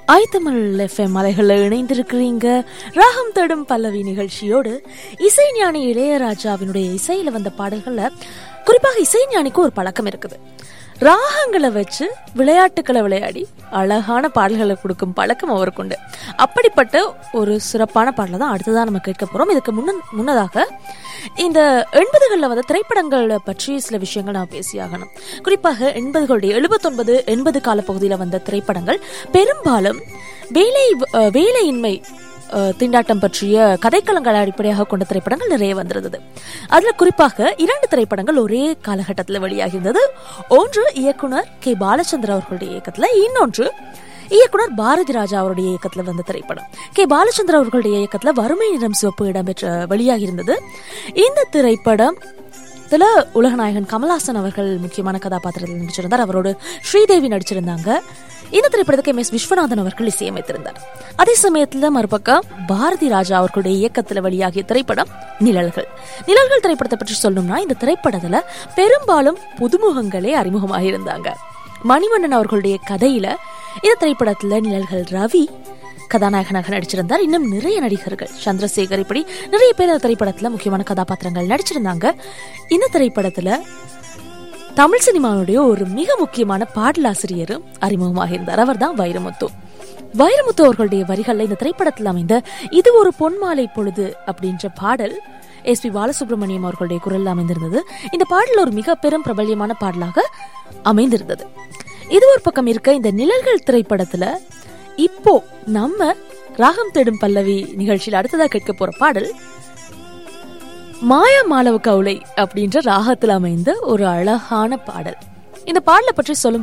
ஐத்தமிழ் FM மலைகளில் இணைந்திருக்கிறீங்க ராகம் தேடும் பல்லவி நிகழ்ச்சியோடு இசைஞானி இளையராஜாவினுடைய இசையில வந்த பாடல்கள்ல குறிப்பாக இசைஞானிக்கு ஒரு பழக்கம் இருக்குது ராகங்களை வச்சு விளையாட்டுக்களை விளையாடி அழகான பாடல்களை கொடுக்கும் பழக்கம் அவருக்கு உண்டு அப்படிப்பட்ட ஒரு சிறப்பான பாடலை தான் அடுத்ததான் நம்ம கேட்க போறோம் இதுக்கு முன்ன முன்னதாக இந்த எண்பதுகளில் வந்த திரைப்படங்களை பற்றி சில விஷயங்கள் நான் பேசியாகணும் குறிப்பாக எண்பதுகளுடைய எழுபத்தொன்பது எண்பது கால பகுதியில் வந்த திரைப்படங்கள் பெரும்பாலும் வேலை அஹ், வேலையின்மை அஹ், திண்டாட்டம் பற்றிய கதைக்களங்களை அடிப்படையாக கொண்ட திரைப்படங்கள் நிறைய வந்திருந்தது அதுல குறிப்பாக இரண்டு திரைப்படங்கள் ஒரே காலகட்டத்தில் வெளியாகியிருந்தது ஒன்று இயக்குனர் கே பாலச்சந்திர அவர்களுடைய இயக்கத்துல இன்னொன்று இயக்குனர் பாரதி ராஜா அவருடைய இயக்கத்துல வந்த திரைப்படம் கே பாலச்சந்திர அவர்களுடைய இயக்கத்துல வறுமை நிறம் சிவப்பு இடம்பெற்ற வெளியாகியிருந்தது இந்த திரைப்படம் இதுல உலகநாயகன் கமல்ஹாசன் அவர்கள் முக்கியமான கதாபாத்திரத்தில் நடிச்சிருந்தார் அவரோடு ஸ்ரீதேவி நடிச்சிருந்தாங்க இந்த திரைப்படத்துக்கு எம் எஸ் விஸ்வநாதன் அவர்கள் இசையமைத்திருந்தார் அதே சமயத்துல மறுபக்கம் பாரதி ராஜா அவர்களுடைய இயக்கத்துல வெளியாகிய திரைப்படம் நிழல்கள் நிழல்கள் திரைப்படத்தை பற்றி சொல்லணும்னா இந்த திரைப்படத்துல பெரும்பாலும் புதுமுகங்களே அறிமுகமாக இருந்தாங்க மணிவண்ணன் அவர்களுடைய கதையில இந்த திரைப்படத்துல நிழல்கள் ரவி கதாநாயகனாக நடிச்சிருந்தார் இன்னும் நிறைய நடிகர்கள் சந்திரசேகர் இப்படி நிறைய பேர் இந்த திரைப்படத்துல முக்கியமான கதாபாத்திரங்கள் நடிச்சிருந்தாங்க இந்த திரைப்படத்துல தமிழ் சினிமாவுடைய ஒரு மிக முக்கியமான பாடலாசிரியரும் அறிமுகமாக இருந்தார் அவர் தான் வைரமுத்து வைரமுத்து அவர்களுடைய வரிகள்ல இந்த திரைப்படத்தில் அமைந்த இது ஒரு பொன்மாலை பொழுது அப்படின்ற பாடல் எஸ் பி பாலசுப்ரமணியம் அவர்களுடைய குரல்ல அமைந்திருந்தது இந்த பாடல் ஒரு மிக பெரும் பிரபல்யமான பாடலாக அமைந்திருந்தது இது ஒரு பக்கம் இருக்க இந்த நிழல்கள் திரைப்படத்துல இப்போ நம்ம ராகம் தேடும் பல்லவி நிகழ்ச்சியில் அடுத்ததா கேட்க போற பாடல் மாயா மாலவ கவுளை அப்படின்ற ராகத்தில் அமைந்த ஒரு அழகான பாடல் இந்த பாடலை பற்றி சொல்லும்